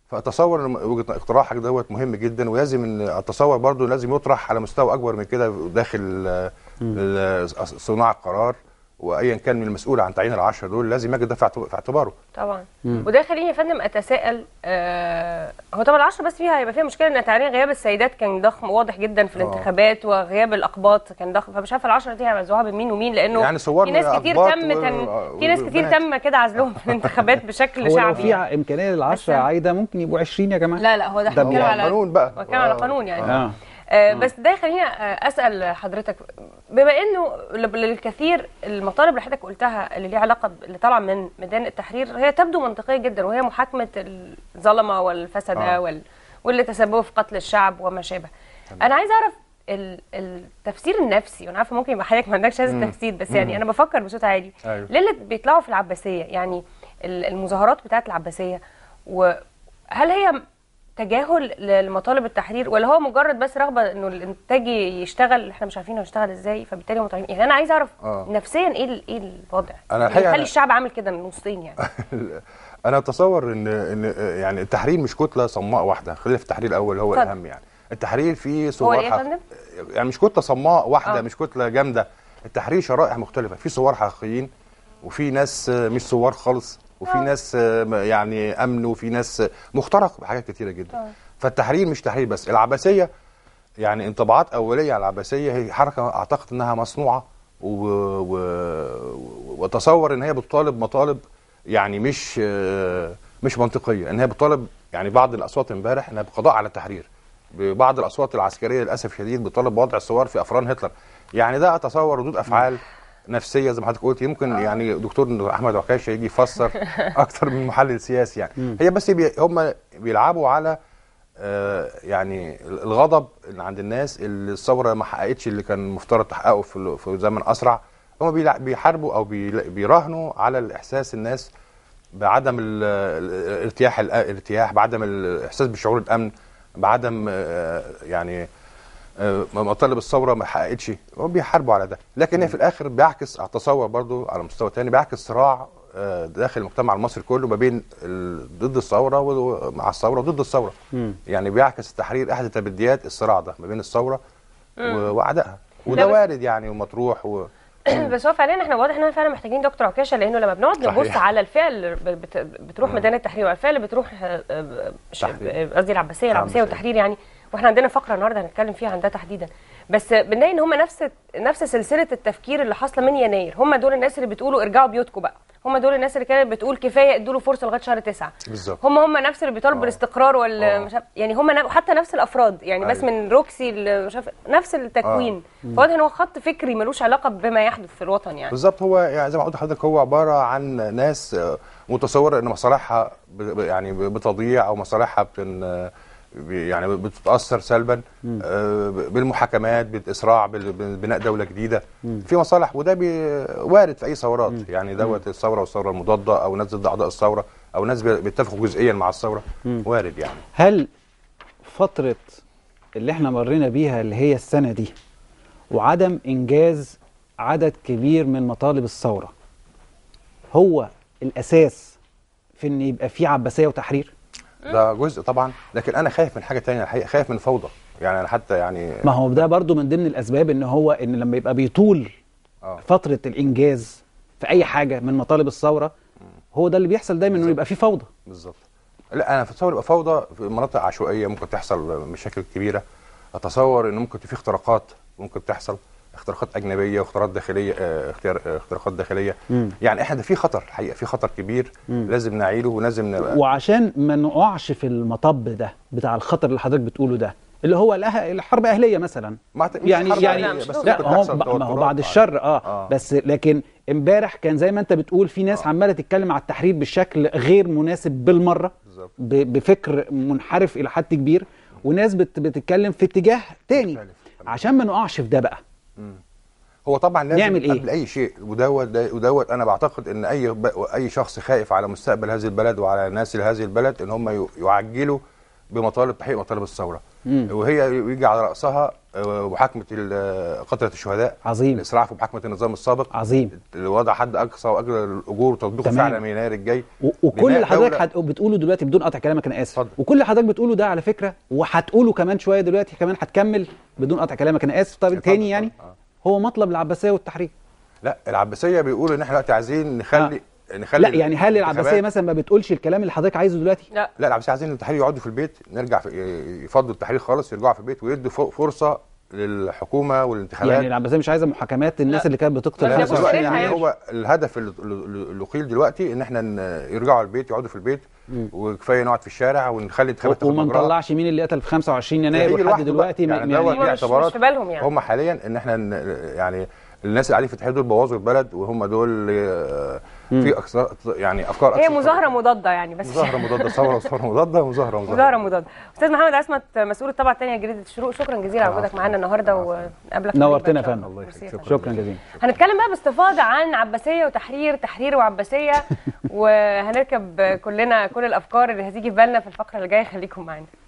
فاتصور ان وجهه اقتراحك دوت مهم جدا ولازم ان اتصور برضو لازم يطرح على مستوى اكبر من كده داخل آه، ال- صناع القرار وايا كان من المسؤول عن تعيين العشره دول لازم يجد ده في اعتب- في اعتباره طبعا وده يخليني يا فندم اتساءل آه هو طبعا العشرة بس فيها هيبقى فيها مشكله ان تعيين غياب السيدات كان ضخم واضح جدا في آه. الانتخابات وغياب الاقباط كان ضخم فمش عارفه العشرة دي هيوزعوها بين مين ومين لانه يعني صور في ناس كتير أقباط تم و- كان و- في ناس كتير وبنات. تم كده عزلهم في الانتخابات بشكل هو لو شعبي في ع- امكانيه للعشرة بس- عايده ممكن يبقوا 20 يا جماعه لا لا هو ده احنا ده بنتكلم على قانون بقى بنتكلم على آه. قانون يعني اه آه بس ده يخليني آه، اسال حضرتك بما انه ل- للكثير المطالب اللي حضرتك قلتها اللي ليها علاقه ب- اللي طالعه من ميدان التحرير هي تبدو منطقيه جدا وهي محاكمه الظلمه والفسده آه. وال واللي تسببوا في قتل الشعب وما شابه. انا عايزه اعرف ال- التفسير النفسي وانا عارفه ممكن يبقى حضرتك ما عندكش هذا التفسير بس يعني انا بفكر بصوت عالي أيوه. ليه اللي بيطلعوا في العباسيه يعني ال- المظاهرات بتاعت العباسيه وهل هي تجاهل لمطالب التحرير ولا هو مجرد بس رغبه انه الانتاج يشتغل احنا مش عارفين هو يشتغل ازاي فبالتالي هم طالعين يعني انا عايزه اعرف آه. نفسيا ايه ال- ايه الوضع أنا اللي الحقيقة يخلي أنا- الشعب عامل كده من نصين يعني انا اتصور ان ان يعني التحرير مش كتله صماء واحده خلينا في التحرير الاول هو اتفضل. الاهم يعني التحرير فيه هو صور ايه يا حق- فندم؟ يعني مش كتله صماء واحده آه. مش كتله جامده التحرير شرائح مختلفه في صور حقيقيين وفي ناس آه، مش صور خالص وفي آه. ناس آه، م- يعني امن وفي ناس آه، مخترق بحاجات كتيره جدا آه. فالتحرير مش تحرير بس العباسيه يعني انطباعات اوليه على العباسيه هي حركه اعتقد انها مصنوعه و... و... وتصور ان هي بتطالب مطالب يعني مش آه، مش منطقيه ان هي بتطالب يعني بعض الاصوات امبارح انها بقضاء على التحرير بعض الاصوات العسكريه للاسف الشديد بتطالب بوضع الثوار في افران هتلر يعني ده اتصور ردود افعال نفسيه زي ما حضرتك قلت يمكن يعني دكتور احمد عكاشه يجي يفسر اكتر من محلل سياسي يعني هي بس بي هم بيلعبوا على آه، يعني الغضب اللي عند الناس اللي الثوره ما حققتش اللي كان مفترض تحققه في ال- في زمن اسرع هم بيلع- بيحاربوا او بيلا- بيراهنوا على الاحساس الناس بعدم ال- ال- الارتياح الأ- الارتياح بعدم الاحساس بشعور الامن بعدم آه، يعني آه، مطالب الثوره ما حققتش هم بيحاربوا على ده لكن هي في الاخر بيعكس اتصور برضو على مستوى تاني بيعكس صراع آه، داخل المجتمع المصري كله ما بين ال- ضد الثوره ومع الثوره وضد الثوره يعني بيعكس التحرير احد تبديات الصراع ده ما بين الثوره و- واعدائها وده لا بس- وارد يعني ومطروح و... بس هو فعليا احنا واضح ان احنا فعلا محتاجين دكتور عكاشه لانه لما بنقعد نبص صحيح. على الفئه اللي ب- بت- بتروح ميدان التحرير والفئه اللي بتروح آه، آه، ش- تحرير. قصدي العباسيه العباسيه العباسية. والتحرير يعني واحنا عندنا فقره النهارده هنتكلم فيها عن ده تحديدا بس بنلاقي ان هم نفس نفس سلسله التفكير اللي حاصله من يناير هم دول الناس اللي بيتقولوا ارجعوا بيوتكم بقى هم دول الناس اللي كانت بتقول كفايه ادوا له فرصه لغايه شهر تسعة بالظبط هم هم نفس اللي بيطالبوا آه. بالاستقرار وال آه. مش عارف- يعني هم ن- حتى نفس الافراد يعني بس أيوة. من روكسي ل- مش عارف نفس التكوين فواضح ان هو خط فكري ملوش علاقه بما يحدث في الوطن يعني بالظبط هو يعني زي ما قلت لحضرتك هو عباره عن ناس آه، متصوره ان مصالحها ب- ب- يعني بتضيع او مصالحها بتن آه، ب- يعني بتتاثر سلبا آه، ب- بالمحاكمات بالاسراع بال- ببناء دوله جديده في مصالح وده بي- وارد في اي ثورات يعني دوت الثوره والثوره المضاده او ناس ضد اعضاء الثوره او ناس بي- بيتفقوا جزئيا مع الثوره وارد يعني هل فترة اللي احنا مرينا بيها اللي هي السنة دي وعدم إنجاز عدد كبير من مطالب الثورة هو الأساس في إن يبقى في عباسية وتحرير؟ ده جزء طبعا لكن انا خايف من حاجه تانية الحقيقه خايف من فوضى يعني انا حتى يعني ما هو ده برضو من ضمن الأسباب إن هو إن لما يبقى بيطول آه. فترة الإنجاز في أي حاجة من مطالب الثورة هو ده اللي بيحصل دايما إنه يبقى في فوضى بالظبط لا انا اتصور يبقى فوضى في مناطق عشوائيه ممكن تحصل مشاكل كبيره اتصور ان ممكن في اختراقات ممكن تحصل اختراقات اجنبيه واختراقات داخليه آه، اختيار آه، اختراقات داخليه مم. يعني احنا في خطر الحقيقه في خطر كبير لازم نعيله ولازم نبقى وعشان ما نقعش في المطب ده بتاع الخطر اللي حضرتك بتقوله ده اللي هو الأه- الحرب أهلية مثلا ما أعتقد- مش يعني حرب يعني أهلية، بس لا، ممكن لا هو تحصل ب- ما هو توترات. بعد الشر اه, آه. بس لكن امبارح كان زي ما انت بتقول في ناس عماله تتكلم على التحرير بشكل غير مناسب بالمره بالظبط. ب- بفكر منحرف الى حد كبير وناس بت بتتكلم في اتجاه تاني مختلف. عشان ما نقعش في ده بقى هو طبعا لازم نعمل إيه؟ قبل اي شيء ودوت ده- ودوت انا بعتقد ان اي ب- اي شخص خايف على مستقبل هذه البلد وعلى الناس لهذه البلد ان هم ي- يعجلوا بمطالب تحقيق مطالب الثوره مم. وهي يجي على راسها آه، محاكمه ال- قتله الشهداء عظيم الاسراع في محاكمه النظام السابق عظيم وضع حد اقصى واجر الاجور وتطبيقه تمام. فعلا من يناير الجاي و- وكل بناء اللي حضرتك دولة- حت... بتقوله دلوقتي بدون قطع كلامك انا اسف اتفضل. وكل اللي حضرتك بتقوله ده على فكره وهتقوله كمان شويه دلوقتي كمان هتكمل بدون قطع كلامك انا اسف طب اتفضل، تاني يعني اتفضل. آه. هو مطلب العباسيه والتحرير لا العباسيه بيقولوا ان احنا دلوقتي عايزين نخلي نخلي لا يعني هل العباسيه الانتخابات- مثلا ما بتقولش الكلام اللي حضرتك عايزه دلوقتي لا لا العباسيه عايزين التحرير يقعدوا في البيت نرجع في يفضوا التحرير خالص يرجعوا في البيت ويدوا ف- فرصه للحكومه والانتخابات يعني العباسيه مش عايزه محاكمات الناس لا. اللي كانت بتقتل بس لا، ده الناس بص دلوقتي إيه يعني الحياة؟ هو الهدف اللي- اللي اللي قيل دلوقتي ان احنا ن- يرجعوا البيت يقعدوا في البيت وكفايه نقعد في الشارع ونخلي الانتخابات تاخد وما مجراها. نطلعش مين اللي قتل في 25 يناير هيجي ولحد لوحده دلوقتي بقى. ما- يعني يعني دوت هم ليه مش- مش اعتبارات في بالهم يعني. هم حاليا ان احنا ن- يعني الناس اللي قاعدين في التحرير دول بوظوا البلد وهم دول آه، في أكثر يعني افكار هي أكثر مظاهره مضاده يعني بس مظاهره مضاده ثوره ثوره مضاده مظاهره مظاهره مضاده استاذ محمد عصمت مسؤول الطبعه الثانيه جريده الشروق شكرا جزيلا على وجودك معانا النهارده ونقابلك نورتنا قريب يا إن شاء فندم. الله. الله يخليك. ميرسي يا فندم. شكرا جزيلا هنتكلم بقى باستفاضه عن عباسيه وتحرير تحرير وعباسيه وهنركب كلنا كل الافكار اللي هتيجي في بالنا في الفقره اللي جايه خليكم معانا